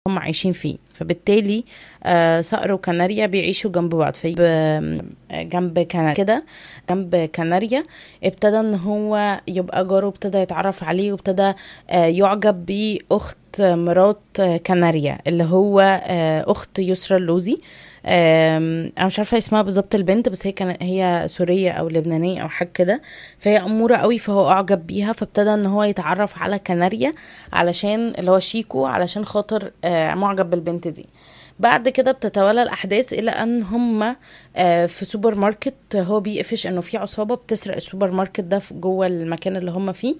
هم عايشين فيه فبالتالي آه، صقر وكناريا بيعيشوا جنب بعض في ب- جنب كناريا كده جنب كناريا ابتدى ان هو يبقى جاره ابتدى يتعرف عليه وابتدى آه، يعجب باخت مرات آه، كناريا اللي هو آه، اخت يسرا اللوزي آم، انا مش عارفه اسمها بالظبط البنت بس هي كان هي سوريه او لبنانيه او حاجه كده فهي اموره قوي فهو اعجب بيها فابتدى ان هو يتعرف على كناريا علشان اللي هو شيكو علشان خاطر آه، معجب بالبنت دي بعد كده بتتوالى الاحداث الى ان هم آه، في سوبر ماركت هو بيقفش انه في عصابه بتسرق السوبر ماركت ده في- جوه المكان اللي هم فيه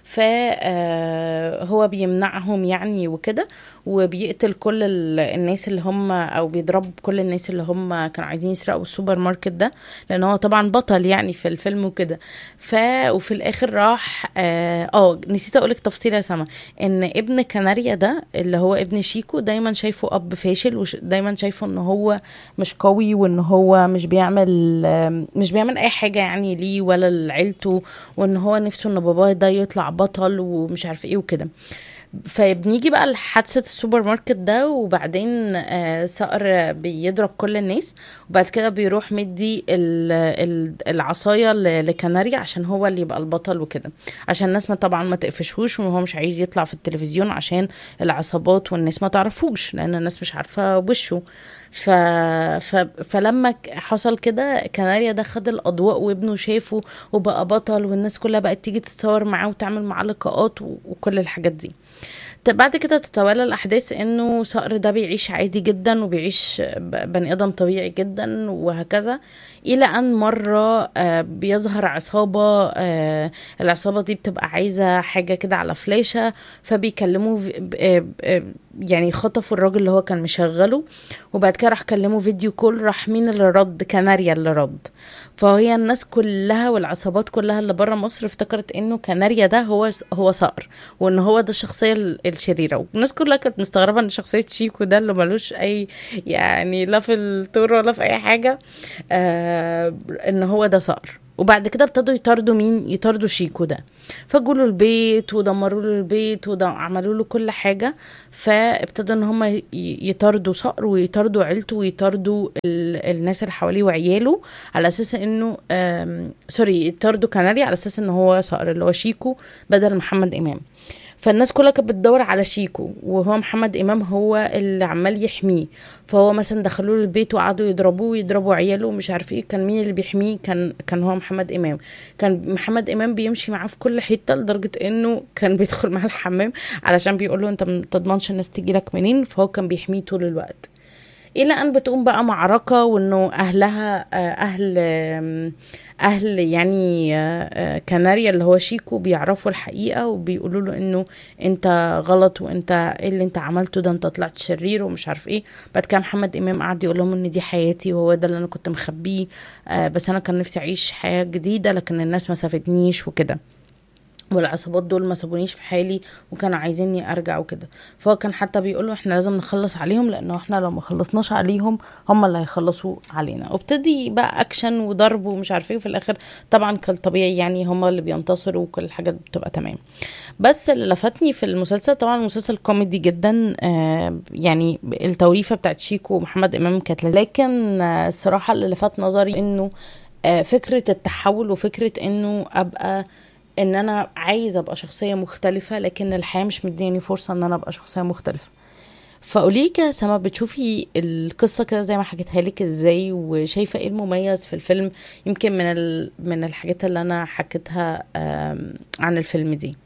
فهو بيمنعهم يعني وكده وبيقتل كل ال- الناس اللي هم او بيضرب كل الناس اللي هم كانوا عايزين يسرقوا السوبر ماركت ده لان هو طبعا بطل يعني في الفيلم وكده ف وفي الاخر راح اه آه، نسيت اقولك تفصيله يا سما ان ابن كناريا ده اللي هو ابن شيكو دايما شايفه اب فاشل ودايما شايفه ان هو مش قوي وان هو مش بيعمل آم، مش بيعمل اي حاجه يعني ليه ولا لعيلته وان هو نفسه ان باباه ده يطلع بطل ومش عارف ايه وكده فبنيجي بقى لحادثة السوبر ماركت ده وبعدين آه، صقر بيضرب كل الناس وبعد كده بيروح مدي ال- ال- العصاية ل- لكناريا عشان هو اللي يبقى البطل وكده عشان الناس ما طبعا ما تقفشهوش وهو مش عايز يطلع في التلفزيون عشان العصابات والناس ما تعرفوش لان الناس مش عارفة وشه ف... ف... فلما ك- حصل كده كناريا ده خد الاضواء وابنه شافه وبقى بطل والناس كلها بقت تيجي تتصور معاه وتعمل معاه لقاءات و... وكل الحاجات دي ت- بعد كده تتوالى الاحداث انه صقر ده بيعيش عادي جدا وبيعيش ب- بني ادم طبيعي جدا وهكذا الى ان مره آه، بيظهر عصابه آه، العصابه دي بتبقى عايزه حاجه كده على فلاشه فبيكلموه في- ب- آه، ب- آه، يعني خطفوا الراجل اللي هو كان مشغله وبعد كده راح كلمه فيديو كول راح مين اللي رد كناريا اللي رد فهي الناس كلها والعصابات كلها اللي بره مصر افتكرت انه كناريا ده هو هو صقر وان هو ده الشخصيه ال- الشريره والناس كلها كانت مستغربه ان شخصيه شيكو ده اللي ملوش اي يعني لا في الطور ولا في اي حاجه آه ان هو ده صقر وبعد كده ابتدوا يطاردوا مين يطاردوا شيكو ده فجوا له البيت ودمروا له البيت وعملوا له كل حاجه فابتدوا ان هم ي- يطاردوا صقر ويطاردوا عيلته ويطاردوا ال- الناس اللي حواليه وعياله على اساس انه آم، سوري يطاردوا كناري على اساس ان هو صقر اللي هو شيكو بدل محمد امام فالناس كلها كانت بتدور على شيكو وهو محمد امام هو اللي عمال يحميه فهو مثلا دخلوا له البيت وقعدوا يضربوه ويضربوا عياله ومش عارف ايه كان مين اللي بيحميه كان كان هو محمد امام كان محمد امام بيمشي معاه في كل حته لدرجه انه كان بيدخل معاه الحمام علشان بيقول له انت ما تضمنش الناس تيجي لك منين فهو كان بيحميه طول الوقت الى ان بتقوم بقى معركه وانه اهلها آه، اهل آم، اهل يعني آه، آه، كناريا اللي هو شيكو بيعرفوا الحقيقه وبيقولوا له انه انت غلط وانت ايه اللي انت عملته ده انت طلعت شرير ومش عارف ايه بعد كده محمد امام قعد يقول لهم ان دي حياتي وهو ده اللي انا كنت مخبيه آه، بس انا كان نفسي اعيش حياه جديده لكن الناس ما سافتنيش وكده والعصابات دول ما سابونيش في حالي وكانوا عايزيني ارجع وكده فهو كان حتى بيقولوا احنا لازم نخلص عليهم لانه احنا لو ما خلصناش عليهم هم اللي هيخلصوا علينا وابتدي بقى اكشن وضرب ومش عارف ايه وفي الاخر طبعا كان طبيعي يعني هم اللي بينتصروا وكل الحاجات بتبقى تمام بس اللي لفتني في المسلسل طبعا المسلسل كوميدي جدا آه يعني التوليفه بتاعت شيكو ومحمد امام كانت لذيذة. لكن آه الصراحه اللي لفت نظري انه آه فكره التحول وفكره انه ابقى ان انا عايزه ابقى شخصيه مختلفه لكن الحياه مش مدياني فرصه ان انا ابقى شخصيه مختلفه فقولي يا سما بتشوفي القصه كده زي ما حكيتها لك ازاي وشايفه ايه المميز في الفيلم يمكن من ال... من الحاجات اللي انا حكيتها آم، عن الفيلم دي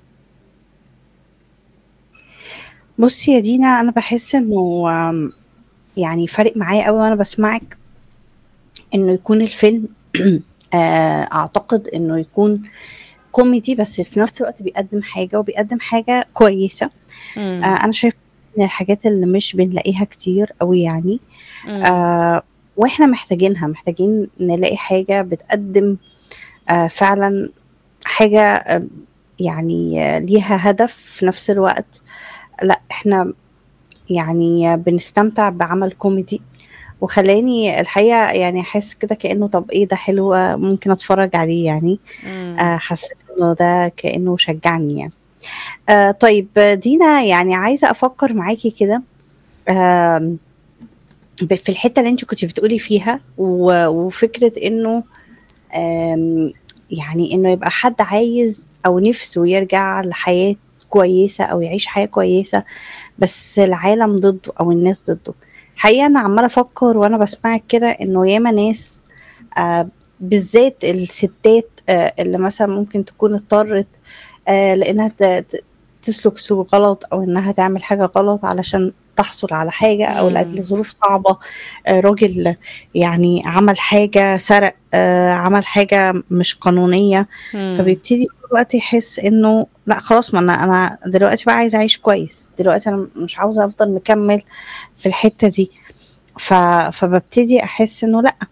بصي يا دينا انا بحس انه آم، يعني فارق معايا قوي وانا بسمعك انه يكون الفيلم آه، اعتقد انه يكون كوميدي بس في نفس الوقت بيقدم حاجة وبيقدم حاجة كويسة مم. آه، انا شايفة من الحاجات اللي مش بنلاقيها كتير قوي يعني مم. آه، واحنا محتاجينها محتاجين نلاقي حاجة بتقدم آه، فعلا حاجة آه، يعني آه، ليها هدف في نفس الوقت لا احنا يعني بنستمتع بعمل كوميدي وخلاني الحقيقة يعني أحس كده كأنه طب إيه ده حلو آه، ممكن أتفرج عليه يعني مم. آه، حسيت إنه ده كأنه شجعني يعني آه، طيب آه، دينا يعني عايزة أفكر معاكي كده آم، ب- في الحته اللي انت كنت بتقولي فيها و- وفكره انه آم، يعني انه يبقى حد عايز او نفسه يرجع لحياه كويسه او يعيش حياه كويسه بس العالم ضده او الناس ضده حقيقه انا عماله افكر وانا بسمعك كده انه ياما ناس آه بالذات الستات آه اللي مثلا ممكن تكون اضطرت آه لانها ت- ت- تسلك سلوك غلط او انها تعمل حاجه غلط علشان تحصل على حاجه او مم. لاجل ظروف صعبه آه راجل يعني عمل حاجه سرق آه عمل حاجه مش قانونيه مم. فبيبتدي طول الوقت يحس انه لا خلاص ما انا انا دلوقتي بقى عايز اعيش كويس دلوقتي انا مش عاوزه افضل مكمل في الحته دي ف... فببتدي احس انه لا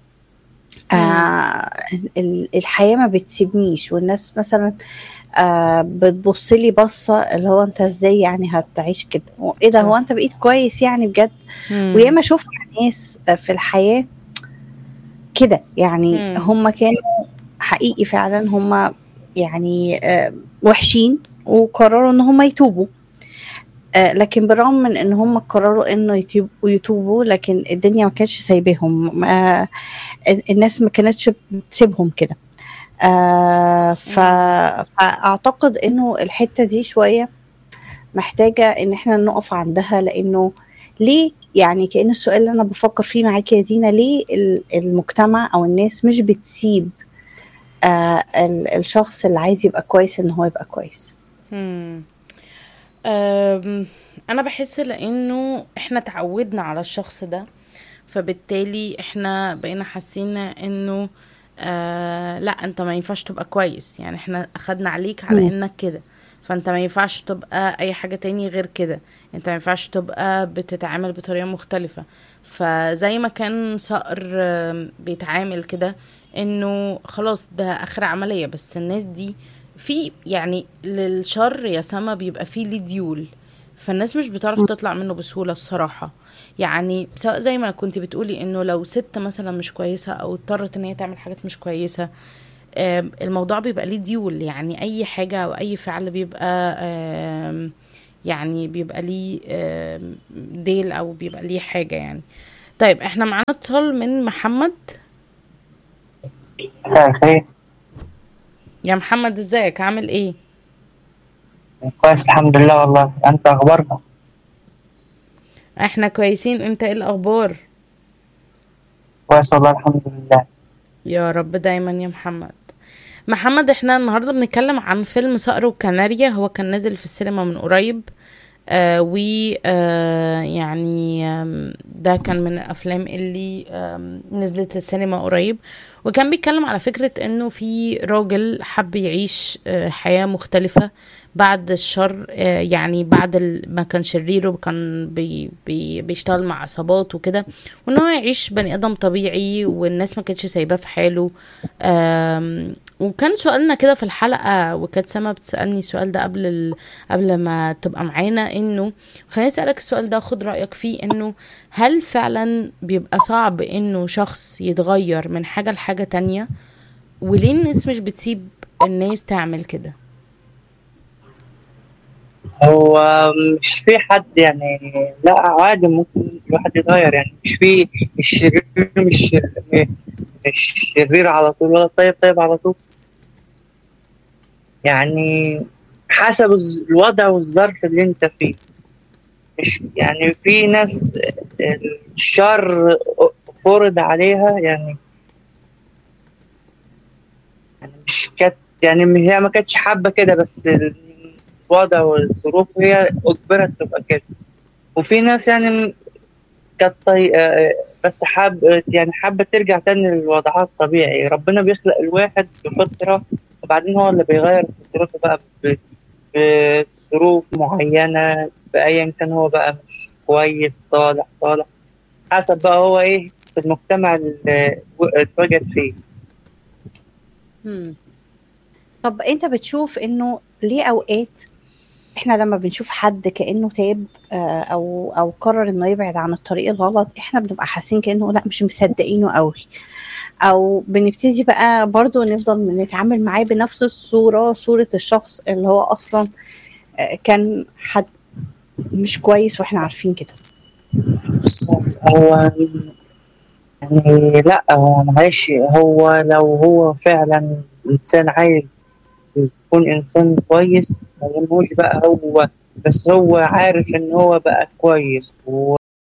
آه ال- الحياه ما بتسيبنيش والناس مثلا آه بتبص لي بصه اللي هو انت ازاي يعني هتعيش كده ايه ده هو صح. انت بقيت كويس يعني بجد مم. وياما شفنا ناس في الحياة كده يعني مم. هم كانوا حقيقي فعلا هم يعني آه، وحشين وقرروا ان هم يتوبوا آه، لكن بالرغم من ان هم قرروا انه يتوب- يتوبوا لكن الدنيا ما كانتش سايباهم آه، الناس ما كانتش بتسيبهم كده آه، ف... فاعتقد انه الحتة دي شوية محتاجة ان احنا نقف عندها لانه ليه يعني كأن السؤال اللي انا بفكر فيه معاكي يا دينا ليه ال- المجتمع او الناس مش بتسيب آه ال- الشخص اللي عايز يبقى كويس ان هو يبقى كويس مم. أم، انا بحس لانه احنا تعودنا على الشخص ده فبالتالي احنا بقينا حاسين انه آه لا انت ما ينفعش تبقى كويس يعني احنا اخدنا عليك على مم. انك كده فانت ما ينفعش تبقى اي حاجة تاني غير كده انت ما ينفعش تبقى بتتعامل بطريقة مختلفة فزي ما كان صقر آم، بيتعامل كده انه خلاص ده اخر عملية بس الناس دي في يعني للشر يا سما بيبقى فيه ليه ديول فالناس مش بتعرف تطلع منه بسهولة الصراحة يعني سواء زي ما كنت بتقولي انه لو ست مثلا مش كويسة او اضطرت ان هي تعمل حاجات مش كويسة آم، الموضوع بيبقى ليه ديول يعني اي حاجة او اي فعل بيبقى آم، يعني بيبقى ليه آم، ديل او بيبقى ليه حاجة يعني طيب احنا معانا اتصال من محمد مساء الخير يا محمد ازيك عامل ايه كويس الحمد لله والله انت اخبارك احنا كويسين انت ايه الاخبار كويس والله الحمد لله يا رب دايما يا محمد محمد احنا النهارده بنتكلم عن فيلم صقر وكناريا هو كان نازل في السينما من قريب آه و آه يعني آم، ده كان من الافلام اللي آم، نزلت السينما قريب وكان بيتكلم على فكرة انه في راجل حب يعيش آه حياة مختلفة بعد الشر آه يعني بعد ال- ما كان شرير وكان بي بي بيشتغل مع عصابات وكده وان هو يعيش بني ادم طبيعي والناس ما كانتش سايباه في حاله آم، وكان سؤالنا كده في الحلقة وكانت سما بتسألني السؤال ده قبل ال... قبل ما تبقى معانا انه خليني اسألك السؤال ده خد رأيك فيه انه هل فعلا بيبقى صعب انه شخص يتغير من حاجة لحاجة تانية وليه الناس مش بتسيب الناس تعمل كده هو مش في حد يعني لا عادي ممكن الواحد يتغير يعني مش في الشرير مش مش شرير على طول ولا طيب طيب على طول يعني حسب الز- الوضع والظرف اللي انت فيه مش يعني في ناس الشر فرض عليها يعني يعني مش كانت يعني هي ما كانتش حابة كده بس الوضع والظروف هي أجبرت تبقى كده وفي ناس يعني كانت طي... آه، بس حاب يعني حابة ترجع تاني لوضعها الطبيعي ربنا بيخلق الواحد بفطرة وبعدين هو اللي بيغير فطرته بقى ب- بظروف معينة بأيا كان هو بقى مش كويس صالح صالح حسب بقى هو ايه في المجتمع اللي اتوجد فيه مم. طب انت بتشوف انه ليه اوقات احنا لما بنشوف حد كانه تاب آه، او او قرر انه يبعد عن الطريق الغلط احنا بنبقى حاسين كانه لا مش مصدقينه قوي او بنبتدي بقى برضو نفضل نتعامل معاه بنفس الصورة صورة الشخص اللي هو اصلا آه، كان حد مش كويس واحنا عارفين كده بص هو يعني لا هو معلش هو لو هو فعلا إنسان عايز يكون إنسان كويس ما يهموش بقى هو بس هو عارف إن هو بقى كويس و